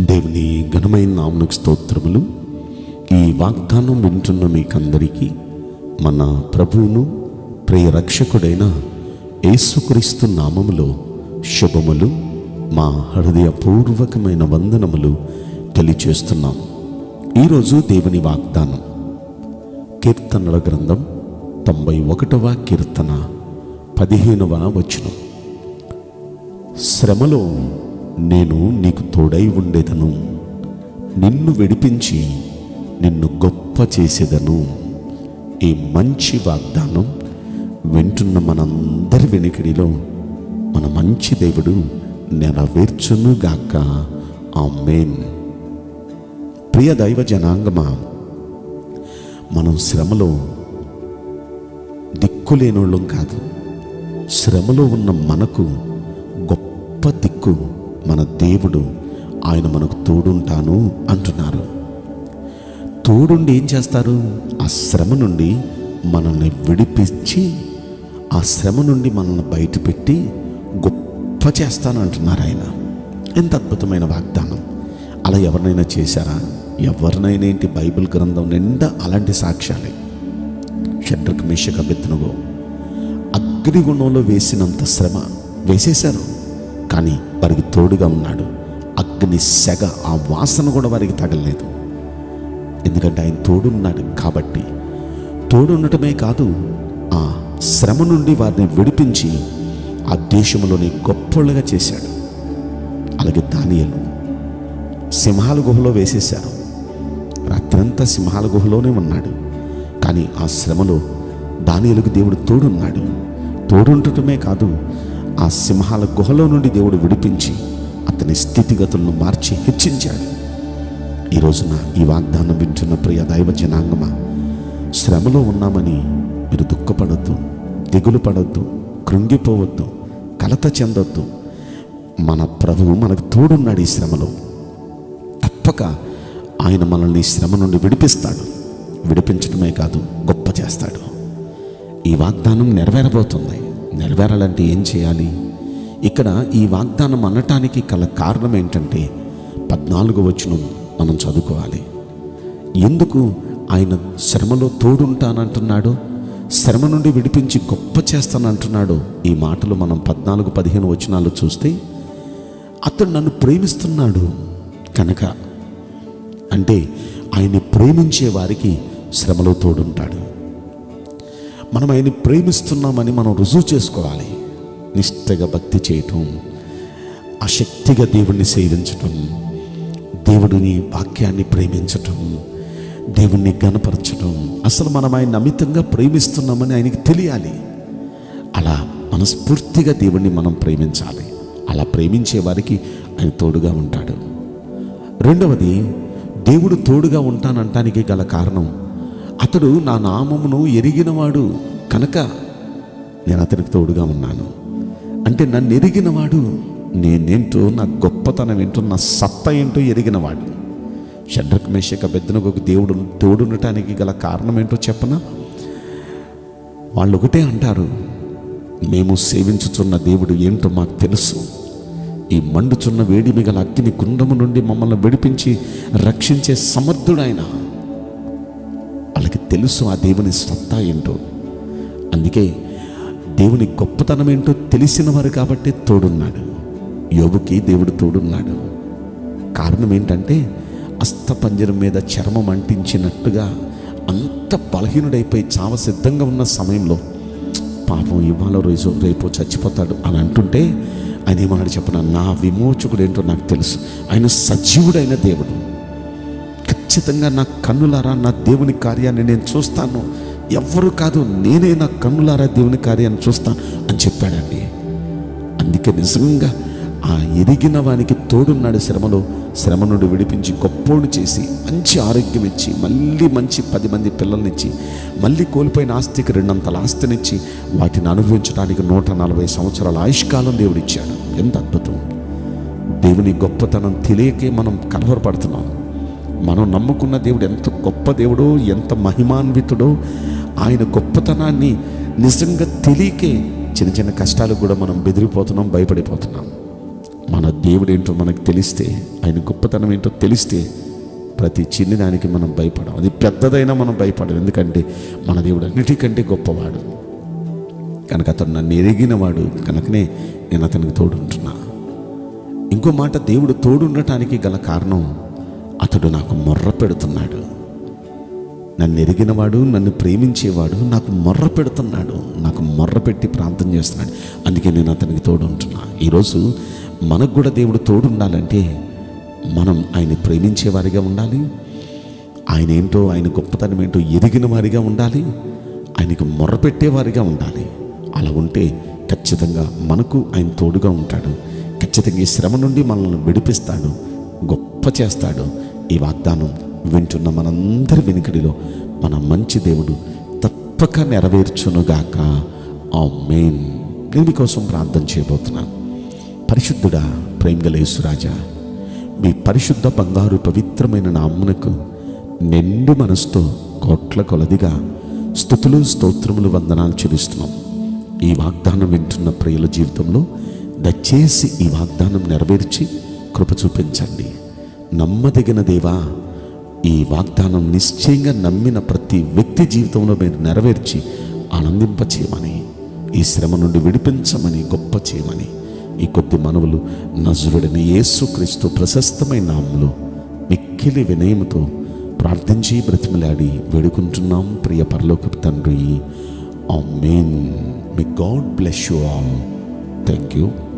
దేవుని ఘనమైన నామకు స్తోత్రములు ఈ వాగ్దానం వింటున్న మీకందరికీ మన ప్రభువును ప్రియ రక్షకుడైన యేసుక్రీస్తు నామములో శుభములు మా హృదయపూర్వకమైన వందనములు తెలియచేస్తున్నాం ఈరోజు దేవుని వాగ్దానం కీర్తనల గ్రంథం తొంభై ఒకటవ కీర్తన పదిహేనవ వచనం శ్రమలో నేను నీకు తోడై ఉండేదను నిన్ను విడిపించి నిన్ను గొప్ప చేసేదను ఈ మంచి వాగ్దానం వింటున్న మనందరి వెనుకడిలో మన మంచి దేవుడు నెరవేర్చునుగాక ఆమేన్ ప్రియ దైవ జనాంగమా మనం శ్రమలో దిక్కులేనోళ్ళం కాదు శ్రమలో ఉన్న మనకు గొప్ప దిక్కు మన దేవుడు ఆయన మనకు తోడుంటాను అంటున్నారు తోడుండి ఏం చేస్తారు ఆ శ్రమ నుండి మనల్ని విడిపించి ఆ శ్రమ నుండి మనల్ని బయటపెట్టి గొప్ప చేస్తాను అంటున్నారు ఆయన ఎంత అద్భుతమైన వాగ్దానం అలా ఎవరినైనా చేశారా ఎవరినైనా ఏంటి బైబిల్ గ్రంథం నిండా అలాంటి సాక్ష్యాలే షడ్రక్ మేషక బెత్తనుగో అగ్నిగుణంలో వేసినంత శ్రమ వేసేశారు కానీ వారికి తోడుగా ఉన్నాడు అగ్ని సెగ ఆ వాసన కూడా వారికి తగలలేదు ఎందుకంటే ఆయన తోడున్నాడు కాబట్టి తోడుండటమే కాదు ఆ శ్రమ నుండి వారిని విడిపించి ఆ దేశంలోని గొప్పలుగా చేశాడు అలాగే దానియలు సింహాల గుహలో వేసేశారు రాత్రంతా సింహాల గుహలోనే ఉన్నాడు కానీ ఆ శ్రమలో దానియలకు దేవుడు తోడున్నాడు తోడుండటమే కాదు ఆ సింహాల గుహలో నుండి దేవుడు విడిపించి అతని స్థితిగతులను మార్చి హెచ్చించాడు ఈ రోజున ఈ వాగ్దానం వింటున్న ప్రియ దైవ జనాంగమా శ్రమలో ఉన్నామని మీరు దుఃఖపడద్దు దిగులు పడద్దు కృంగిపోవద్దు కలత చెందొద్దు మన ప్రభువు మనకు తోడున్నాడు ఈ శ్రమలో తప్పక ఆయన మనల్ని ఈ శ్రమ నుండి విడిపిస్తాడు విడిపించడమే కాదు గొప్ప చేస్తాడు ఈ వాగ్దానం నెరవేరబోతుంది నెరవేరాలంటే ఏం చేయాలి ఇక్కడ ఈ వాగ్దానం అనటానికి గల కారణం ఏంటంటే పద్నాలుగు వచనం మనం చదువుకోవాలి ఎందుకు ఆయన శ్రమలో తోడుంటానంటున్నాడు శ్రమ నుండి విడిపించి గొప్ప చేస్తానంటున్నాడు ఈ మాటలు మనం పద్నాలుగు పదిహేను వచనాలు చూస్తే అతడు నన్ను ప్రేమిస్తున్నాడు కనుక అంటే ఆయన్ని ప్రేమించే వారికి శ్రమలో తోడుంటాడు మనం ఆయన్ని ప్రేమిస్తున్నామని మనం రుజువు చేసుకోవాలి నిష్టగా భక్తి చేయటం ఆసక్తిగా దేవుణ్ణి సేవించటం దేవుడిని వాక్యాన్ని ప్రేమించటం దేవుణ్ణి గనపరచటం అసలు మనం ఆయన అమితంగా ప్రేమిస్తున్నామని ఆయనకి తెలియాలి అలా మనస్ఫూర్తిగా దేవుణ్ణి మనం ప్రేమించాలి అలా ప్రేమించే వారికి ఆయన తోడుగా ఉంటాడు రెండవది దేవుడు తోడుగా ఉంటానంటానికి గల కారణం అతడు నా నామమును ఎరిగినవాడు కనుక నేను అతనికి తోడుగా ఉన్నాను అంటే నన్ను ఎరిగినవాడు నేనేంటో నా గొప్పతనం ఏంటో నా సత్తా ఏంటో ఎరిగినవాడు షడ్రక్ మేషక బెద్దనకు దేవుడు తోడుండటానికి గల కారణం ఏంటో చెప్పనా వాళ్ళు ఒకటే అంటారు మేము సేవించుచున్న దేవుడు ఏంటో మాకు తెలుసు ఈ మండుచున్న వేడిమి గల అగ్ని కుండము నుండి మమ్మల్ని విడిపించి రక్షించే సమర్థుడు ఆయన వాళ్ళకి తెలుసు ఆ దేవుని సత్తా ఏంటో అందుకే దేవుని గొప్పతనం ఏంటో తెలిసిన వారు కాబట్టి తోడున్నాడు యోగుకి దేవుడు తోడున్నాడు కారణం ఏంటంటే అస్థపంజరం మీద చర్మం అంటించినట్టుగా అంత బలహీనుడైపోయి చావ సిద్ధంగా ఉన్న సమయంలో పాపం ఇవాళ రోజు రేపు చచ్చిపోతాడు అని అంటుంటే ఆయన ఏమన్నాడు చెప్పన నా విమోచకుడు ఏంటో నాకు తెలుసు ఆయన సజీవుడైన దేవుడు ఖచ్చితంగా నా కన్నులారా నా దేవుని కార్యాన్ని నేను చూస్తాను ఎవ్వరు కాదు నేనే నా కన్నులారా దేవుని కార్యాన్ని చూస్తాను అని చెప్పాడండి అందుకే నిజంగా ఆ ఎరిగిన వానికి తోడున్నాడు శ్రమలో శ్రమ నుండి విడిపించి గొప్పోడు చేసి మంచి ఆరోగ్యం ఇచ్చి మళ్ళీ మంచి పది మంది పిల్లల్నిచ్చి మళ్ళీ కోల్పోయిన ఆస్తికి రెండంతల ఆస్తినిచ్చి వాటిని అనుభవించడానికి నూట నలభై సంవత్సరాల ఆయుష్కాలం దేవుడిచ్చాడు ఎంత అద్భుతం దేవుని గొప్పతనం తెలియకే మనం కలవరపడుతున్నాం మనం నమ్ముకున్న దేవుడు ఎంత గొప్ప దేవుడో ఎంత మహిమాన్వితుడో ఆయన గొప్పతనాన్ని నిజంగా తెలియకే చిన్న చిన్న కష్టాలకు కూడా మనం బెదిరిపోతున్నాం భయపడిపోతున్నాం మన దేవుడు ఏంటో మనకు తెలిస్తే ఆయన గొప్పతనం ఏంటో తెలిస్తే ప్రతి చిన్నదానికి మనం భయపడం అది పెద్దదైనా మనం భయపడం ఎందుకంటే మన దేవుడు అన్నిటికంటే గొప్పవాడు కనుక అతను నన్ను ఎరిగినవాడు కనుకనే నేను అతనికి తోడుంటున్నా ఇంకో మాట దేవుడు తోడుండటానికి గల కారణం అతడు నాకు మొర్ర పెడుతున్నాడు నన్ను ఎరిగినవాడు నన్ను ప్రేమించేవాడు నాకు మొర్ర పెడుతున్నాడు నాకు మొర్ర పెట్టి ప్రార్థన చేస్తున్నాడు అందుకే నేను అతనికి తోడు ఉంటున్నా ఈరోజు మనకు కూడా దేవుడు తోడు ఉండాలంటే మనం ఆయన ప్రేమించేవారిగా ఉండాలి ఆయన ఏంటో ఆయన గొప్పతనం ఏంటో ఎదిగిన వారిగా ఉండాలి ఆయనకు మొర్ర పెట్టేవారిగా ఉండాలి అలా ఉంటే ఖచ్చితంగా మనకు ఆయన తోడుగా ఉంటాడు ఖచ్చితంగా ఈ శ్రమ నుండి మనల్ని విడిపిస్తాడు గొప్ప చేస్తాడు ఈ వాగ్దానం వింటున్న మనందరి వెనుకడిలో మన మంచి దేవుడు తప్పక నెరవేర్చునుగాక ఆ మెయిన్ నేను మీకోసం ప్రార్థన చేయబోతున్నాను పరిశుద్ధుడా ప్రేమగల యేసురాజా మీ పరిశుద్ధ బంగారు పవిత్రమైన నామ్మునకు నిండు మనసుతో కోట్ల కొలదిగా స్థుతులు స్తోత్రములు వందనాలు చెల్లిస్తున్నాం ఈ వాగ్దానం వింటున్న ప్రియుల జీవితంలో దయచేసి ఈ వాగ్దానం నెరవేర్చి కృప చూపించండి నమ్మదగిన దేవా ఈ వాగ్దానం నిశ్చయంగా నమ్మిన ప్రతి వ్యక్తి జీవితంలో మీరు నెరవేర్చి ఆనందింపచేయమని ఈ శ్రమ నుండి విడిపించమని గొప్ప చేయమని ఈ కొద్ది మనవులు నజరుడని యేసుక్రీస్తు ప్రశస్తమైన నామంలో మిక్కిలి వినయముతో ప్రార్థించి బ్రతిమలాడి వేడుకుంటున్నాం ప్రియ పరలోకపు తండ్రి amen may God bless you all thank you